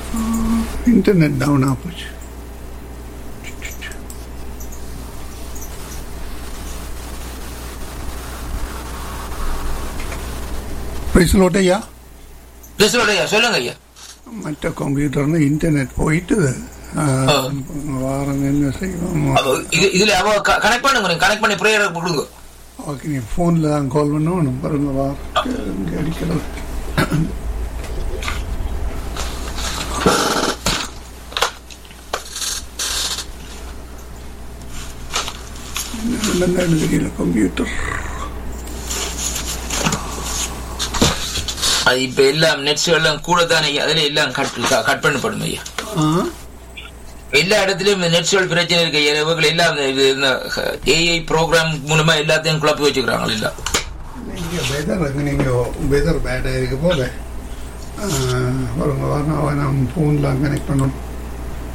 Internet down ஆக போச்சு பிரைஸ்லோட் ஐயா பேசுறோட ஐயா சொல்லுங்க ஐயா மற்ற கம்ப்யூட்டர்னு இன்டர்நெட் போயிட்டு ஆஹ், ஆ. வாரம் என்ன செய்வோம் அப்ப இது இதுல அவ கனெக்ட் பண்ணுங்க கனெக்ட் பண்ணி ப்ரேயர் கொடுங்க ஓகே நீ ஃபோனில் தான் கால் பண்ணணும் பாருங்க வாரம் இங்கே அடிக்கிறது என்ன தெரியல கம்ப்யூட்டர் அது இப்ப எல்லாம் நெட்ஸ் எல்லாம் கூட தானே ஐயா அதுல எல்லாம் கட் கட் பண்ணப்படும் ஐயா ஆ எல்லா இடத்துலயும் இந்த நெட்ஸ்கள் பிரச்சனை இருக்கு ஐயா இவங்க எல்லாம் இது இந்த ஏஐ ப்ரோக்ராம் மூலமா எல்லாத்தையும் குழப்பி வச்சுக்கிறாங்க எல்லாம் நீங்க வெதர் நீங்க வெதர் பேடாக இருக்க போல பாருங்க வரணும் அவன் நம்ம ஃபோனில் கனெக்ட் பண்ணணும்